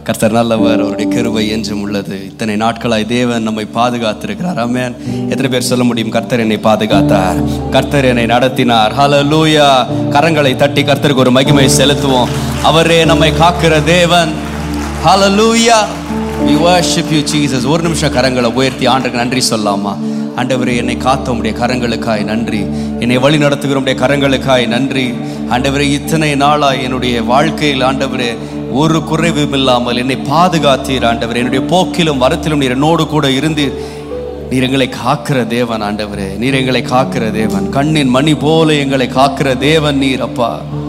கர்த்தர் நல்லவர் அவருடைய கிருபை என்றும் உள்ளது இத்தனை நாட்களாய் தேவன் நம்மை பாதுகாத்திருக்கிறார் ஆமென் எத்தனை பேர் சொல்ல முடியும் கர்த்தர் என்னை பாதுகாத்தார் கர்த்தர் என்னை நடத்தினார் ஹalleluya கரங்களை தட்டி கர்த்தருக்கு ஒரு மகிமை செலுத்துவோம் அவரே நம்மை காக்கிற தேவன் ஹalleluya we worship you jesus ஒரு நிமிஷம் கரங்களை உயர்த்தி ஆண்டுக்கு நன்றி சொல்லாமா ஆண்டவரே என்னை காத்த உடைய கரங்களுக்காய் நன்றி என்னை வழி நடத்துகிற உடைய கரங்களுக்காய் நன்றி ஆண்டவரே இத்தனை நாளாய் என்னுடைய வாழ்க்கையில் ஆண்டவரே ஒரு குறைவும் இல்லாமல் என்னை பாதுகாத்தீர் ஆண்டவரே என்னுடைய போக்கிலும் வரத்திலும் நீர் என்னோடு கூட இருந்தீர் நீர் எங்களை காக்கிற தேவன் ஆண்டவரே நீர் எங்களை காக்கிற தேவன் கண்ணின் மணி போல எங்களை காக்கிற தேவன் நீர் அப்பா